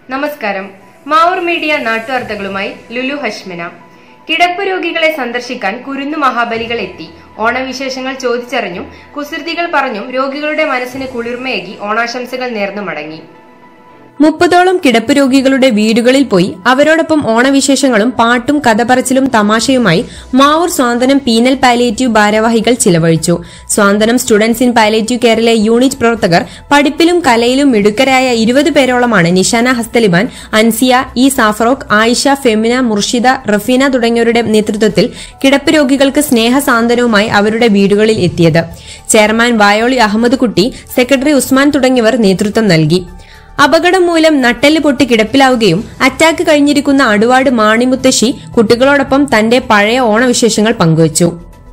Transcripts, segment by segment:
നമസ്കാരം മാവൂർ മീഡിയ നാട്ടുവാർത്തകളുമായി ലുലു ഹഷ്മിന കിടപ്പ് രോഗികളെ സന്ദർശിക്കാൻ കുരുന്നു മഹാബലികൾ എത്തി ഓണവിശേഷങ്ങൾ ചോദിച്ചറിഞ്ഞും കുസൃതികൾ പറഞ്ഞും രോഗികളുടെ മനസ്സിന് കുളിർമയേകി ഓണാശംസകൾ നേർന്നു മടങ്ങി മുപ്പതോളം കിടപ്പ് രോഗികളുടെ വീടുകളിൽ പോയി അവരോടൊപ്പം ഓണവിശേഷങ്ങളും പാട്ടും കഥപറച്ചിലും തമാശയുമായി മാവൂർ സ്വാന്തനം പീനൽ പാലിയേറ്റീവ് ഭാരവാഹികൾ ചിലവഴിച്ചു സ്വാന്തനം സ്റ്റുഡൻസ് ഇൻ പാലിയേറ്റീവ് കെയറിലെ യൂണിറ്റ് പ്രവർത്തകർ പഠിപ്പിലും കലയിലും മിടുക്കരായ ഇരുപത് പേരോളമാണ് നിഷാന ഹസ്തലിബാൻ അൻസിയ ഇ സാഫറോക്ക് ആയിഷ ഫെമിന മുർഷിദ റഫീന തുടങ്ങിയവരുടെ നേതൃത്വത്തിൽ കിടപ്പ് രോഗികൾക്ക് സ്നേഹസാന്ത്വനവുമായി അവരുടെ വീടുകളിൽ എത്തിയത് ചെയർമാൻ വായോളി അഹമ്മദ് കുട്ടി സെക്രട്ടറി ഉസ്മാൻ തുടങ്ങിയവർ നേതൃത്വം നൽകി അപകടം മൂലം നട്ടെല്ല് പൊട്ടി കിടപ്പിലാവുകയും അറ്റാക്ക് കഴിഞ്ഞിരിക്കുന്ന അടുവാട് മാണിമുത്തശ്ശി കുട്ടികളോടൊപ്പം തന്റെ പഴയ ഓണവിശേഷങ്ങൾ പങ്കുവച്ചു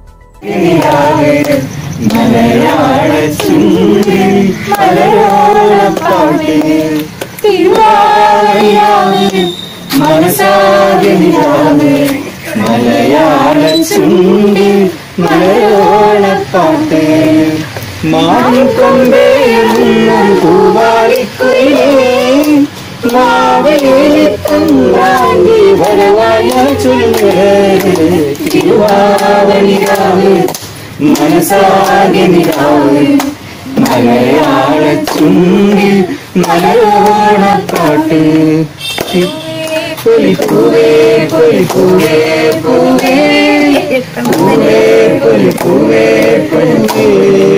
മാറിക്കൊണ്ടേറും പൂവാലിക്കുയിലേ മാവേലിത്തമ്പാണ്ടി വരവായ ചൊല്ലുവാവനിരാവ് മനസാകെ നിരാവ് മലയാള ചുണ്ടിൽ മലയാളപ്പാട്ട് പൊലിപ്പൂവേ പൊലിപ്പൂവേ പൂവേ പൂവേ പൊലിപ്പൂവേ പൊലിപ്പൂവേ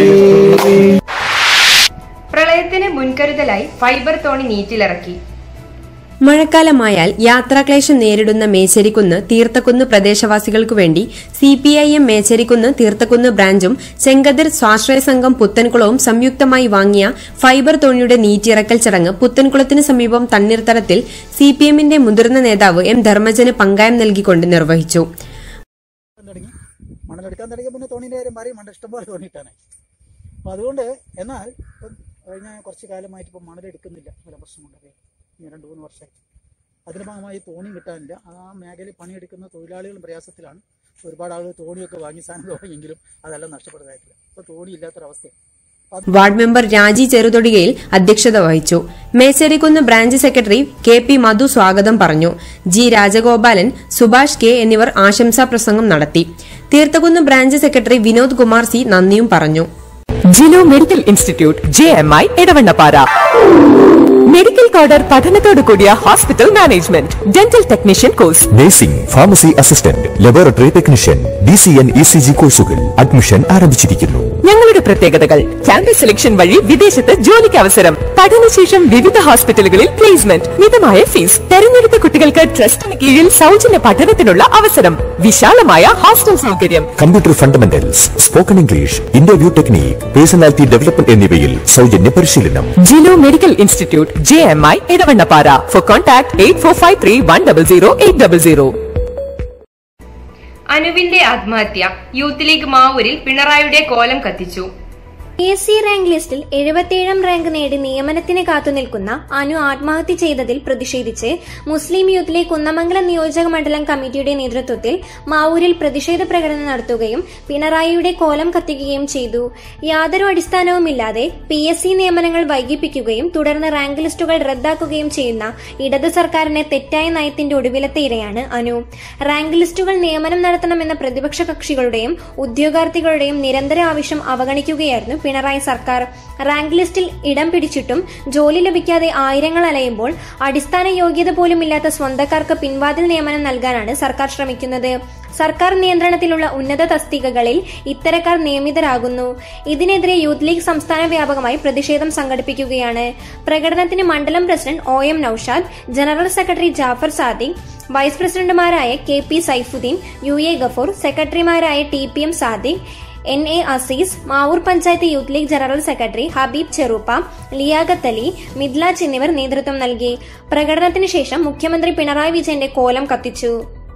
പ്രളയത്തിന് മുൻകരുതലായി ഫൈബർ തോണി നീറ്റിലിറക്കി മഴക്കാലമായാൽ യാത്രാക്ലേശം നേരിടുന്ന മേച്ചേരിക്കുന്ന് തീർത്തക്കുന്ന് പ്രദേശവാസികൾക്കു വേണ്ടി സിപിഐഎം മേച്ചേരിക്കുന്ന് തീർത്തക്കുന്ന് ബ്രാഞ്ചും ചെങ്കതിർ സ്വാശ്രയ സംഘം പുത്തൻകുളവും സംയുക്തമായി വാങ്ങിയ ഫൈബർ തോണിയുടെ നീറ്റിറക്കൽ ചടങ്ങ് പുത്തൻകുളത്തിന് സമീപം തണ്ണീർത്തടത്തിൽ സിപിഎമ്മിന്റെ മുതിർന്ന നേതാവ് എം ധർമ്മജന് പങ്കായം നൽകിക്കൊണ്ട് നിർവഹിച്ചു തുടങ്ങി മണലെടുക്കാൻ തുടങ്ങിയ പിന്നെ തോണീൻ്റെ കാര്യം പറയും മണ്ട ഇഷ്ടംപോലെ തോന്നിയിട്ടാണ് അപ്പോൾ അതുകൊണ്ട് എന്നാൽ ഇപ്പം കഴിഞ്ഞ കുറച്ച് കാലമായിട്ട് ഇപ്പം മണലെടുക്കുന്നില്ല പല പ്രശ്നം കൊണ്ടൊക്കെ ഇനി രണ്ട് മൂന്ന് വർഷമായി അതിന് ഭാഗമായി തോണി കിട്ടാനില്ല ആ മേഖലയിൽ പണിയെടുക്കുന്ന തൊഴിലാളികളും പ്രയാസത്തിലാണ് ഒരുപാട് ആളുകൾ തോണിയൊക്കെ വാങ്ങി സാധനം തുടങ്ങിയെങ്കിലും അതെല്ലാം നഷ്ടപ്പെടുന്നതായിട്ടില്ല ഇപ്പോൾ തോണി ഇല്ലാത്തൊരവസ്ഥയാണ് വാർഡ് മെമ്പർ രാജി ചെറുതൊടികയിൽ അധ്യക്ഷത വഹിച്ചു Mecherikkunnu branch secretary K P Madhu സ്വാഗതം പറഞ്ഞു ജി രാജഗോപാലൻ സുഭാഷ് കെ എന്നിവർ ആശംസാ പ്രസംഗം നടത്തി Theerthakunnu branch secretary Vinod Kumar C നന്ദിയും പറഞ്ഞു Jino medical institute J M I Edavannappara medical coder പഠനത്തോടു കൂടിയ hospital management dental technician course nursing pharmacy assistant laboratory technician D C N E C G കോഴ്സുകൾ അഡ്മിഷൻ ആരംഭിച്ചിരിക്കുന്നു ഞങ്ങളുടെ പ്രത്യേകതകൾ ക്യാമ്പസ് സെലക്ഷൻ വഴി വിദേശത്ത് ജോലിക്ക് അവസരം പഠനശേഷം വിവിധ ഹോസ്പിറ്റലുകളിൽ പ്ലേസ്മെന്റ് മിതമായ ഫീസ് തെരഞ്ഞെടുത്ത കുട്ടികൾക്ക് ട്രസ്റ്റിന് കീഴിൽ സൗജന്യ പഠനത്തിനുള്ള അവസരം വിശാലമായ ഹോസ്റ്റൽ സൗകര്യം computer fundamentals spoken English interview technique personality development എന്നിവയിൽ സൗജന്യ പരിശീലനം Jino medical institute J M I Edavannappara for contact eight four five three one double zero eight double zero അനുവിന്റെ ആത്മഹത്യ യൂത്ത് ലീഗ് മാവൂരിൽ പിണറായിയുടെ കോലം കത്തിച്ചു പി എസ് സി റാങ്ക് ലിസ്റ്റിൽ എഴുപത്തിയേഴാം rank നേടി നിയമനത്തിന് കാത്തുനിൽക്കുന്ന അനു ആത്മഹത്യ ചെയ്തതിൽ പ്രതിഷേധിച്ച് മുസ്ലിം യൂത്ത് ലീഗ് കുന്നമംഗലം നിയോജക മണ്ഡലം കമ്മിറ്റിയുടെ നേതൃത്വത്തിൽ മാവൂരിൽ പ്രതിഷേധ പ്രകടനം നടത്തുകയും പിണറായിയുടെ കോലം കത്തിക്കുകയും ചെയ്തു യാതൊരു അടിസ്ഥാനവുമില്ലാതെ പി എസ് സി നിയമനങ്ങൾ വൈകിപ്പിക്കുകയും തുടർന്ന് റാങ്ക് ലിസ്റ്റുകൾ റദ്ദാക്കുകയും ചെയ്യുന്ന ഇടത് സർക്കാരിന്റെ തെറ്റായ നയത്തിന്റെ ഒടുവിലത്തെ ഇരയാണ് അനു റാങ്ക് ലിസ്റ്റുകൾ നിയമനം നടത്തണമെന്ന പ്രതിപക്ഷ കക്ഷികളുടെയും ഉദ്യോഗാർത്ഥികളുടെയും നിരന്തര ആവശ്യം അവഗണിക്കുകയായിരുന്നു പിണറായി സർക്കാർ റാങ്ക് ലിസ്റ്റിൽ ഇടം പിടിച്ചിട്ടും ജോലി ലഭിക്കാതെ ആയിരങ്ങൾ അലയുമ്പോൾ അടിസ്ഥാന യോഗ്യത പോലുമില്ലാത്ത സ്വന്തക്കാർക്ക് പിൻവാതിൽ നിയമനം നൽകാനാണ് സർക്കാർ ശ്രമിക്കുന്നത് സർക്കാർ നിയന്ത്രണത്തിലുള്ള ഉന്നത തസ്തികകളിൽ ഇത്തരക്കാർ നിയമിതരാകുന്നു ഇതിനെതിരെ യൂത്ത് ലീഗ് സംസ്ഥാന വ്യാപകമായി പ്രതിഷേധം സംഘടിപ്പിക്കുകയാണ് പ്രകടനത്തിന് മണ്ഡലം president O M Noushad general secretary Jafar Sadiq vice പ്രസിഡന്റുമാരായ K P Saifudheen U A Gafoor സെക്രട്ടറിമാരായ T P M Sadiq N A Azeez Mavoor panchayat youth league general secretary Habeeb Cheruppa Liyakath Ali Midlaj എന്നിവർ നേതൃത്വം നൽകി പ്രകടനത്തിന് ശേഷം മുഖ്യമന്ത്രി പിണറായി വിജയന്റെ കോലം കത്തിച്ചു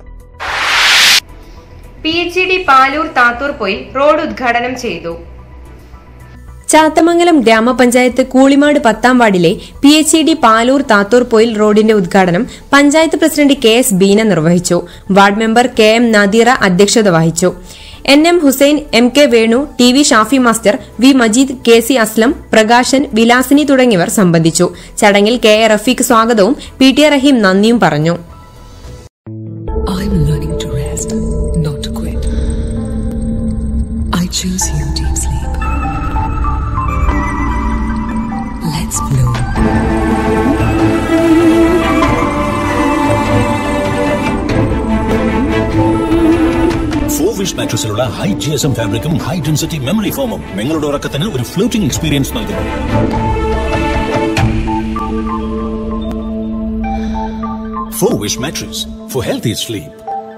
P H D Paloor Thathoor പോയി റോഡ് ഉദ്ഘാടനം ചെയ്തു ചാത്തമംഗലം ഗ്രാമപഞ്ചായത്ത് കൂളിമാട് പത്താം വാർഡിലെ P H E D Paloor Thathoor Poyil റോഡിന്റെ ഉദ്ഘാടനം panchayat president K S Beena നിർവഹിച്ചു ward member K M Nadeera അധ്യക്ഷത വഹിച്ചു N M Hussain M K Venu T V Shafi master V Majeed K C Aslam Prakashan Vilasini തുടങ്ങിയവർ സംബന്ധിച്ചു ചടങ്ങിൽ കെ എ റഫീഖ് സ്വാഗതവും പി ടി എ റഹീം നന്ദിയും പറഞ്ഞു I'm learning to rest, not to quit. I choose you, deep sleep. Let's flow. Four wish മാട്രസിലുള്ള high G S M ഫാബ്രിക്കും high density memory ഫോമും നിങ്ങളുടെ ഉറക്കത്തിന് ഒരു ഫ്ലോട്ടിംഗ് എക്സ്പീരിയൻസ് നൽകുന്നു four wish mattress for healthy sleep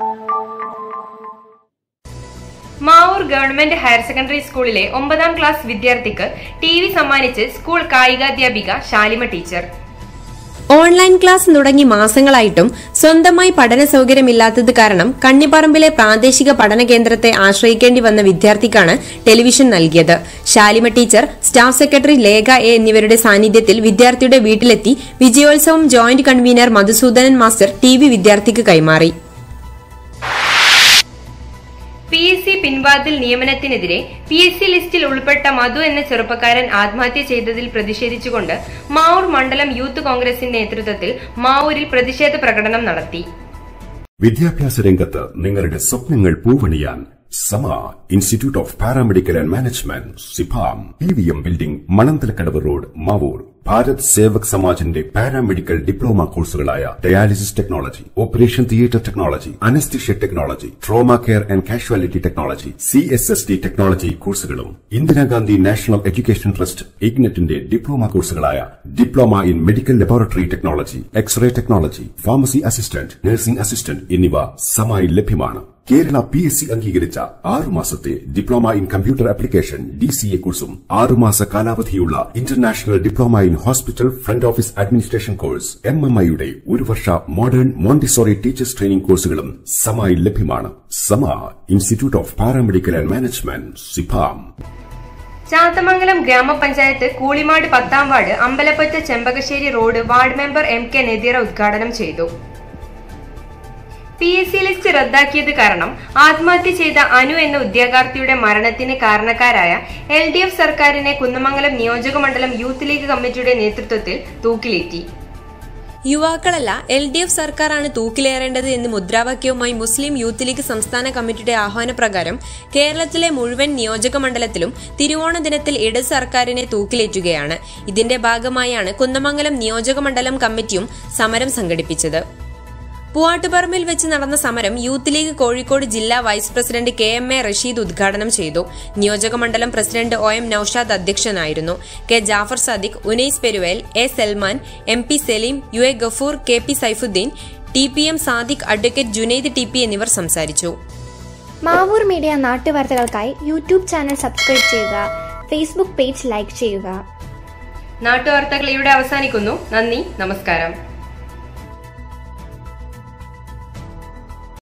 Mavoor government higher secondary സ്കൂളിലെ ഒമ്പതാം class വിദ്യാർത്ഥിക്ക് ടി വി സമ്മാനിച്ച് സ്കൂൾ കായികാധ്യാപിക ശാലിമ ടീച്ചർ ഓൺലൈൻ ക്ലാസ് തുടങ്ങി മാസങ്ങളായിട്ടും സ്വന്തമായി പഠന സൗകര്യമില്ലാത്തത് കാരണം കണ്ണിപ്പറമ്പിലെ പ്രാദേശിക പഠന കേന്ദ്രത്തെ ആശ്രയിക്കേണ്ടി വന്ന വിദ്യാർത്ഥിക്കാണ് ടെലിവിഷൻ നൽകിയത് Shalima teacher staff secretary Lekha A എന്നിവരുടെ സാന്നിധ്യത്തിൽ വിദ്യാർത്ഥിയുടെ വീട്ടിലെത്തി വിജയോത്സവം joint convener Madhusoodanan master T V വിദ്യാർത്ഥിക്ക് കൈമാറി പി എസ് സി പിൻവാതിൽ നിയമനത്തിനെതിരെ പി എസ് സി ലിസ്റ്റിൽ ഉൾപ്പെട്ട മധു എന്ന ചെറുപ്പക്കാരൻ ആത്മഹത്യ ചെയ്തതിൽ പ്രതിഷേധിച്ചുകൊണ്ട് മാവൂർ മണ്ഡലം യൂത്ത് കോൺഗ്രസിന്റെ നേതൃത്വത്തിൽ മാവൂരിൽ പ്രതിഷേധ പ്രകടനം നടത്തി വിദ്യാഭ്യാസ രംഗത്ത് നിങ്ങളുടെ സ്വപ്നങ്ങൾ പൂവണിയാൻ Sama institute of paramedical and management സിപാം P V M building Mananthalakkadavu road Mavoor Bharat Sevak സമാജിന്റെ പാരാമെഡിക്കൽ ഡിപ്ലോമ കോഴ്സുകളായ dialysis technology operation theatre technology anaesthesia technology trauma care and casualty technology C S S T technology കോഴ്സുകളും ഇന്ദിരാഗാന്ധി നാഷണൽ എഡ്യൂക്കേഷൻ ട്രസ്റ്റ് ഇഗ്നറ്റിന്റെ diploma കോഴ്സുകളായ diploma in medical laboratory technology x ray technology pharmacy assistant nursing assistant എന്നിവ സമായി ലഭ്യമാണ് Kerala P S C അംഗീകരിച്ച ആറുമാസത്തെ diploma in computer application D C A കോഴ്സും ആറുമാസ കാലാവധിയുള്ള international diploma in hospital front office administration course M M ഐയുടെ ഒരു വർഷ മോഡേൺ മോണ്ടിസോറി ടീച്ചേഴ്സ് ട്രെയിനിംഗ് കോഴ്സുകളും സമായി ലഭ്യമാണ് Sama institute of paramedical and management SIPAM Chathamangalam ഗ്രാമപഞ്ചായത്ത് കൂളിമാട് പത്താം ward Ambalappatta Chembakassery road ward member M K Nadeera ഉദ്ഘാടനം ചെയ്തു പി എസ് സി ലിസ്റ്റ് റദ്ദാക്കിയത് കാരണം ആത്മഹത്യ ചെയ്ത അനു എന്ന ഉദ്യോഗാർത്ഥിയുടെ മരണത്തിന് കാരണക്കാരായ എൽ ഡി എഫ് സർക്കാരിനെ കുന്നമംഗലം നിയോജക മണ്ഡലം യൂത്ത് ലീഗ് കമ്മിറ്റിയുടെ നേതൃത്വത്തിൽ തൂക്കിലേറ്റി യുവാക്കളല്ല എൽ ഡി എഫ് സർക്കാരാണ് തൂക്കിലേറേണ്ടത് എന്ന് മുദ്രാവാക്യവുമായി മുസ്ലിം യൂത്ത് ലീഗ് സംസ്ഥാന കമ്മിറ്റിയുടെ ആഹ്വാനപ്രകാരം കേരളത്തിലെ മുഴുവൻ നിയോജക മണ്ഡലത്തിലും തിരുവോണ ദിനത്തിൽ ഇടത് സർക്കാരിനെ തൂക്കിലേറ്റുകയാണ് ഇതിന്റെ ഭാഗമായാണ് കുന്നമംഗലം നിയോജക മണ്ഡലം കമ്മിറ്റിയും സമരം സംഘടിപ്പിച്ചത് പൂവാട്ടുപറമ്പിൽ വെച്ച് നടന്ന സമരം യൂത്ത് ലീഗ് കോഴിക്കോട് ജില്ലാ vice president K M A Rasheed ഉദ്ഘാടനം ചെയ്തു നിയോജക മണ്ഡലം പ്രസിഡന്റ് ഒ എം നൌഷാദ് അധ്യക്ഷനായിരുന്നു K Jafar Sadiq Unais Peruvel A Salman M P Saleem U A Gafoor K P Saifudheen T P M Sadiq advocate Junaid T P എന്നിവർ സംസാരിച്ചു മാവൂർ മീഡിയ നാട്ടുവാർത്തകൾക്കായി യൂട്യൂബ് ചാനൽ സബ്സ്ക്രൈബ് ചെയ്യുക ഫേസ്ബുക്ക് പേജ് ലൈക്ക് ചെയ്യുക നാട്ടുവാർത്തകൾ ഇവിടെ അവസാനിക്കുന്നു നന്ദി നമസ്കാരം